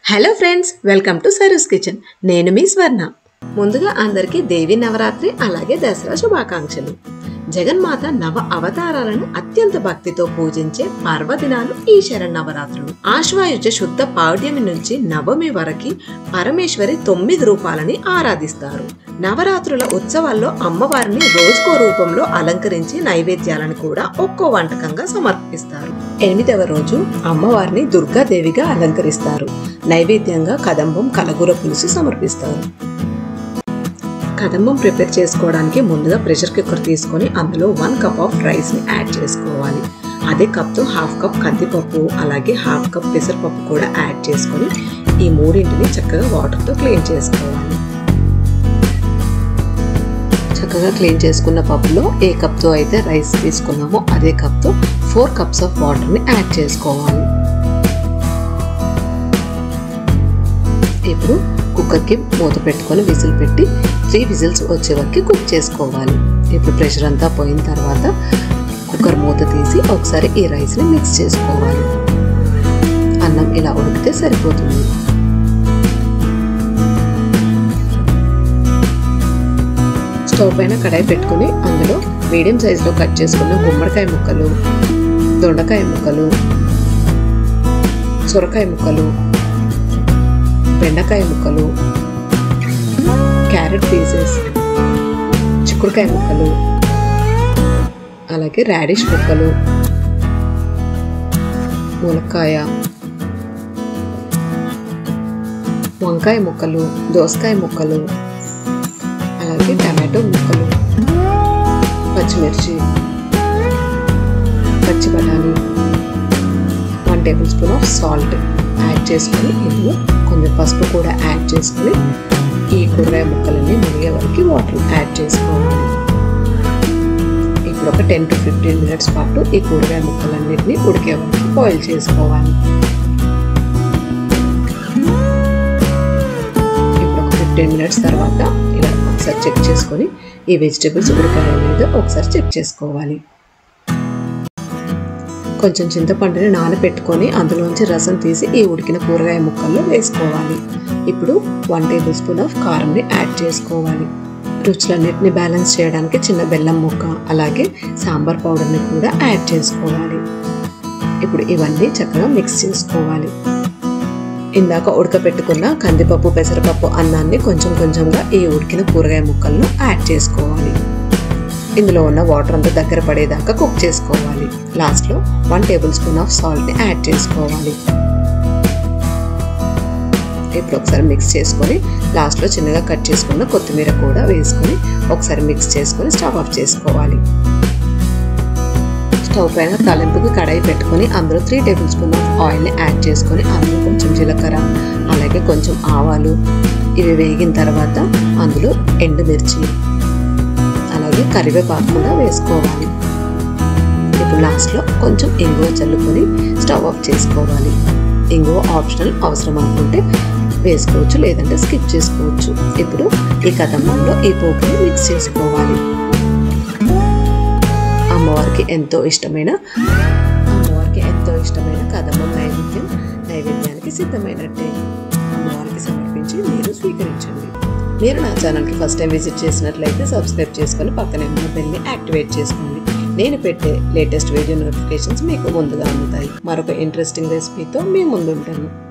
hello friends welcome to Saru's kitchen నేను మీ స్వర్ణ ముందుగా అందరికీ దేవి నవరాత్రి అలాగే దసరా శుభాకాంక్షలు జగన్మాత నవ అవతారాలను అత్యంత భక్తితో పూజించే పర్వదినాలు ఈ శరణవరాత్రులు ఆశ్వాయుజ శుద్ధ పాడ్యమి నుంచి నవమి వరకు పరమేశ్వరి తొమ్మిది రూపాలని ఆరాధిస్తారు నవరాత్రుల ఉత్సవాల్లో అమ్మవారిని రోజుకో రూపంలో అలంకరించి నైవేద్యాలను కూడా ఒక్కో వంటకంగా సమర్పిస్తారు ఎనిమిదవ రోజు అమ్మవారిని దుర్గాదేవిగా అలంకరిస్తారు నైవేద్యంగా కదంబం కలగూర పులుసు సమర్పిస్తారు కదంబం ప్రిపేర్ చేసుకోవడానికి ముందుగా ప్రెషర్ కుక్కర్ తీసుకొని అందులో వన్ కప్ ఆఫ్ రైస్ని యాడ్ చేసుకోవాలి అదే కప్తో హాఫ్ కప్ కందిపప్పు అలాగే హాఫ్ కప్ పెసరపప్పు కూడా యాడ్ చేసుకొని ఈ మూడింటిని చక్కగా వాటర్తో క్లీన్ చేసుకోవాలి చక్కగా క్లీన్ చేసుకున్న పప్పులో ఏ కప్తో అయితే రైస్ తీసుకున్నామో అదే కప్తో ఫోర్ కప్స్ ఆఫ్ వాటర్ని యాడ్ చేసుకోవాలి ఇప్పుడు కుక్కర్కి మూత పెట్టుకొని విజిల్ పెట్టి త్రీ విజిల్స్ వచ్చే వరకు కుక్ చేసుకోవాలి ఇప్పుడు ప్రెషర్ అంతా పోయిన తర్వాత కుక్కర్ మూత తీసి ఒకసారి ఈ రైస్ని మిక్స్ చేసుకోవాలి అన్నం ఇలా ఉడికితే సరిపోతుంది స్టవ్ పైన కడాయి పెట్టుకుని అందులో మీడియం సైజులో కట్ చేసుకున్న గుమ్మడికాయ ముక్కలు దొండకాయ ముక్కలు సొరకాయ ముక్కలు బెండకాయ ముక్కలు క్యారెట్ పీసెస్ చిక్కుడుకాయ ముక్కలు అలాగే రాడిష్ ముక్కలు మునక్కాయ వంకాయ ముక్కలు దోసకాయ ముక్కలు అలాగే టమాటో ముక్కలు పచ్చిమిర్చి పచ్చి బఠానీ one tablespoon of salt add చేసుకొని ఇందులో కొంచెం పసుపు కూడా యాడ్ చేసుకొని ఈ కూరగాయ ముక్కలన్నీ మునిగే వరకు వాటర్ యాడ్ చేసుకోవాలి ఇప్పుడు ఒక టెన్ టు ఫిఫ్టీన్ మినిట్స్ పాటు ఈ కూరగాయ ముక్కలన్నిటిని ఉడికే వరకు బాయిల్ చేసుకోవాలి ఇప్పుడు ఒక ఫిఫ్టీన్ మినిట్స్ తర్వాత ఇలా ఒకసారి చెక్ చేసుకొని ఈ వెజిటేబుల్స్ ఉడికాయో లేదో ఒకసారి చెక్ చేసుకోవాలి కొంచెం చింతపండుని నానబెట్టుకొని అందులోంచి రసం తీసి ఈ ఉడికిన కూరగాయ ముక్కల్లో వేసుకోవాలి ఇప్పుడు వన్ టేబుల్ స్పూన్ ఆఫ్ కారంని యాడ్ చేసుకోవాలి రుచులన్నిటిని బ్యాలెన్స్ చేయడానికి చిన్న బెల్లం ముక్క అలాగే సాంబార్ పౌడర్ని కూడా యాడ్ చేసుకోవాలి ఇప్పుడు ఇవన్నీ చక్కగా మిక్స్ చేసుకోవాలి ఇందాక ఉడకపెట్టుకున్న కందిపప్పు పెసరపప్పు అన్నాన్ని కొంచెం కొంచెంగా ఈ ఉడికిన కూరగాయ ముక్కలను యాడ్ చేసుకోవాలి ఇందులో ఉన్న వాటర్ అంతా దగ్గర పడేదాకా కుక్ చేసుకోవాలి లాస్ట్లో వన్ టేబుల్ స్పూన్ ఆఫ్ సాల్ట్ని యాడ్ చేసుకోవాలి ఇప్పుడు ఒకసారి మిక్స్ చేసుకొని లాస్ట్లో చిన్నగా కట్ చేసుకున్న కొత్తిమీర కూడా వేసుకొని ఒకసారి మిక్స్ చేసుకొని స్టవ్ ఆఫ్ చేసుకోవాలి స్టవ్ పైన తలెంపుకి కడాయి పెట్టుకొని అందులో త్రీ టేబుల్ స్పూన్ ఆఫ్ ఆయిల్ని యాడ్ చేసుకొని అందులో కొంచెం జీలకర్ర అలాగే కొంచెం ఆవాలు ఇవి వేగిన తర్వాత అందులో ఎండుమిర్చి అలాగే కరివేపాకు కూడా వేసుకోవాలి ఇప్పుడు లాస్ట్లో కొంచెం ఇంగువ చల్లుకొని స్టవ్ ఆఫ్ చేసుకోవాలి ఇంగువ ఆప్షనల్ అవసరం అనుకుంటే వేసుకోవచ్చు లేదంటే స్కిప్ చేసుకోవచ్చు ఇప్పుడు ఈ కదంబంలో ఈ పోపుని మిక్స్ చేసుకోవాలి అమ్మవారికి ఎంతో ఇష్టమైన అమ్మవారికి ఎంతో ఇష్టమైన కదంబం నైవేద్యం నైవేద్యానికి సిద్ధమైనట్టే అమ్మవారికి సమర్పించి మీరు స్వీకరించండి మీరు నా ఛానల్కి ఫస్ట్ టైం విజిట్ చేసినట్లయితే సబ్స్క్రైబ్ చేసుకొని పక్కనే ఉన్న బెల్ని యాక్టివేట్ చేసుకోండి నేను పెట్టే లేటెస్ట్ వీడియో నోటిఫికేషన్స్ మీకు ముందుగా అందుతాయి మరొక ఇంట్రెస్టింగ్ రెసిపీతో మీ ముందుంటాను